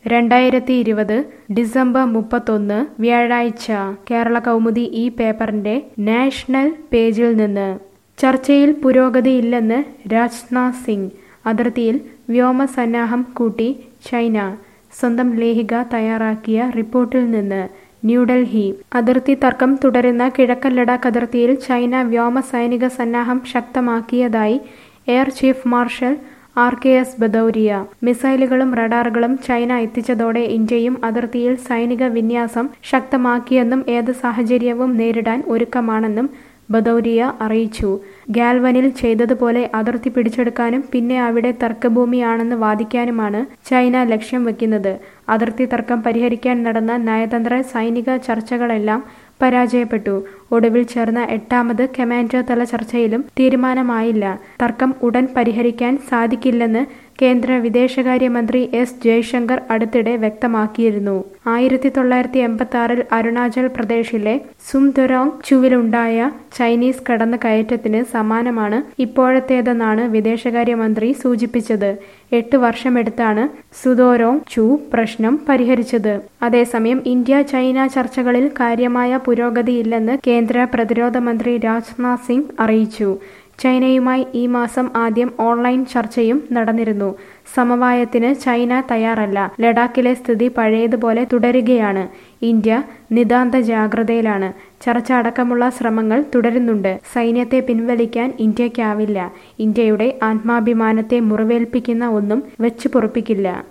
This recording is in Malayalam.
രണ്ടായിരത്തി ഇരുപത് ഡിസംബർ മുപ്പത്തൊന്ന് വ്യാഴാഴ്ച കേരള കൗമുദി ഈ പേപ്പറിന്റെ നാഷണൽ പേജിൽ നിന്ന് ചർച്ചയിൽ പുരോഗതിയില്ലെന്ന് രാജ്നാഥ് സിംഗ് അതിർത്തിയിൽ വ്യോമസന്നാഹം കൂട്ടി ചൈന സ്വന്തം ലേഖിക തയ്യാറാക്കിയ റിപ്പോർട്ടിൽ നിന്ന് ന്യൂഡൽഹി അതിർത്തി തർക്കം തുടരുന്ന കിഴക്കൻ ലഡാക്ക് അതിർത്തിയിൽ ചൈന വ്യോമസൈനിക സന്നാഹം ശക്തമാക്കിയതായി air chief marshal R K S Bhadauria മിസൈലുകളും റഡാറുകളും ചൈന എത്തിച്ചതോടെ ഇന്ത്യയും അതിർത്തിയിൽ സൈനിക വിന്യാസം ശക്തമാക്കിയെന്നും ഏത് സാഹചര്യവും നേരിടാൻ ഒരുക്കമാണെന്നും ബദൌരിയ അറിയിച്ചു ഗാൽവനിൽ ചെയ്തതുപോലെ അതിർത്തി പിടിച്ചെടുക്കാനും പിന്നെ അവിടെ തർക്കഭൂമിയാണെന്ന് വാദിക്കാനുമാണ് ചൈന ലക്ഷ്യം വെക്കുന്നത് അതിർത്തി തർക്കം പരിഹരിക്കാൻ നടന്ന നയതന്ത്ര സൈനിക ചർച്ചകളെല്ലാം പരാജയപ്പെട്ടു ഒടുവിൽ ചേർന്ന എട്ടാമത് കമാൻഡർ തല ചർച്ചയിലും തീരുമാനമായില്ല തർക്കം ഉടൻ പരിഹരിക്കാൻ സാധിക്കില്ലെന്ന് കേന്ദ്ര വിദേശകാര്യമന്ത്രി എസ് ജയശങ്കർ അടുത്തിടെ വ്യക്തമാക്കിയിരുന്നു ആയിരത്തി തൊള്ളായിരത്തി എൺപത്തി ആറിൽ അരുണാചൽ പ്രദേശിലെ സുംദുരോങ് ചുവിലുണ്ടായ ചൈനീസ് കടന്നുകയറ്റത്തിന് സമാനമാണ് ഇപ്പോഴത്തേതെന്നാണ് വിദേശകാര്യമന്ത്രി സൂചിപ്പിച്ചത് എട്ട് വർഷമെടുത്താണ് സുദോരോങ് ചു പ്രശ്നം പരിഹരിച്ചത് അതേസമയം ഇന്ത്യ ചൈന ചർച്ചകളിൽ കാര്യമായ പുരോഗതിയില്ലെന്ന് കേന്ദ്ര പ്രതിരോധ മന്ത്രി രാജ്നാഥ് സിംഗ് അറിയിച്ചു ചൈനയുമായി ഈ മാസം ആദ്യം ഓൺലൈൻ ചർച്ചയും നടന്നിരുന്നു സമവായത്തിന് ചൈന തയ്യാറല്ല ലഡാക്കിലെ സ്ഥിതി പഴയതുപോലെ തുടരുകയാണ് ഇന്ത്യ നിതാന്ത ജാഗ്രതയിലാണ് ചർച്ച അടക്കമുള്ള ശ്രമങ്ങൾ തുടരുന്നുണ്ട് സൈന്യത്തെ പിൻവലിക്കാൻ ഇന്ത്യക്കാവില്ല ഇന്ത്യയുടെ ആത്മാഭിമാനത്തെ മുറിവേൽപ്പിക്കുന്ന ഒന്നും വെച്ചു പൊറുപ്പിക്കില്ല